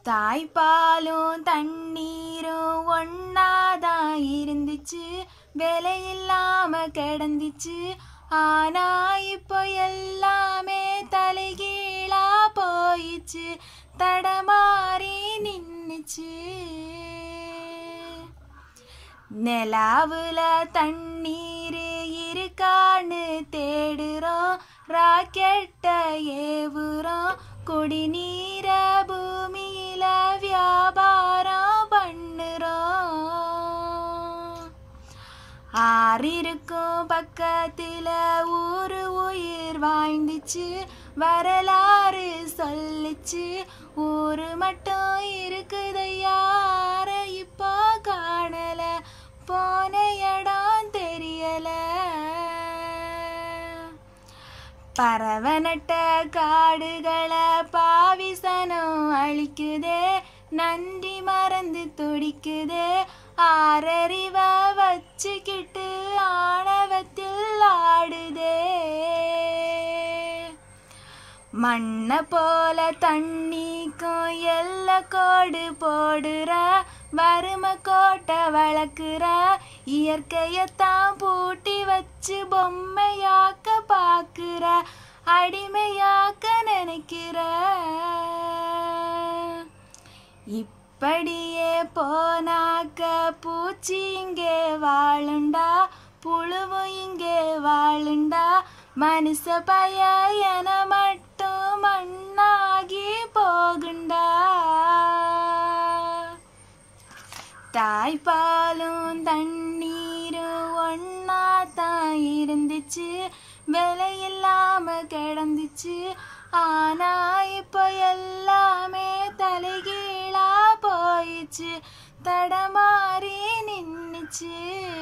தாய்ப்பாலும் தண்ணீரும் ஒன்னாதான் இருந்துச்சு விலையில்லாம கிடந்துச்சு ஆனா இப்போ எல்லாமே தலைகீழா போயிச்சு தடமாறி நின்னுச்சு நிலாவுல தண்ணீர் இருக்கான்னு தேடுறோம் ராக்கெட்ட ஏவுறோம் குடிநீர பூமியில வியாபாரம் பண்ணுறோம் ஆறிருக்கும் பக்கத்துல ஊரு உயிர் வாழ்ந்துச்சு வரலாறு சொல்லுச்சு ஊரு மட்டும் இருக்குது யார இப்போ காணல போன இடம் தெரியல பறவனட்ட காடுகளை பாவிசனம் அழிக்குதே நன்றி மறந்து துடிக்குதே ஆறறிவ வச்சுக்கிட்டு ஆணவத்தில் ஆடுதே மண்ணை போல தண்ணிக்கும் எல்ல கோடு போடுற வறுமை கோட்டை வளர்க்குற இயற்கையத்தான் பூட்டி வச்சு பொம்மையாக்க பாக்குற அடிமையாக்க நினைக்கிற இப்படியே போனாக்க பூச்சி இங்கே வாழுண்டா புழுவு இங்கே வாழுண்டா மனுஷ பய என மட்டும் மண்ணாகி போகுண்டா தாய்ப்பாலும் தண்ணீரும் ஒன்னா தான் இருந்துச்சு விலையில்லாம கிடந்துச்சு ஆனா இப்போ எல்லாமே தலைகீழா போயிடுச்சு தடமாறி நின்னுச்சு